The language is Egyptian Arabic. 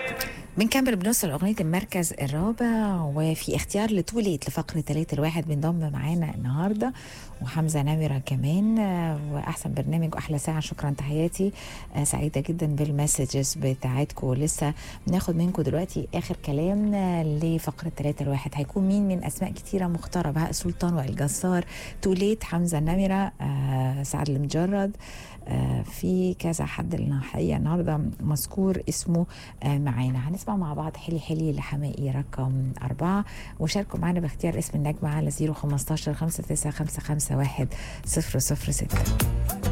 بنكمل بنوصل لأغنية المركز الرابع وفي اختيار لتوليت لفقرة تلاتة الواحد بينضم معانا النهاردة وحمزة نمرة كمان آه، وأحسن برنامج وأحلى ساعة شكرا تحياتي آه، سعيدة جدا بالمسجز بتاعتكم لسه بناخد منكم دلوقتي آخر كلام آه، لفقرة تلاتة الواحد هيكون مين من أسماء كتيرة مختارة بهاء سلطان وائل جسار توليت حمزة نمرة آه، سعد المجرد آه، في كذا حد اللي الحقيقه النهارده مذكور اسمه آه، معانا هنسمع مع بعض حلي حلي لحمائي رقم أربعة وشاركوا معنا باختيار اسم النجمة على 015 5955 1 006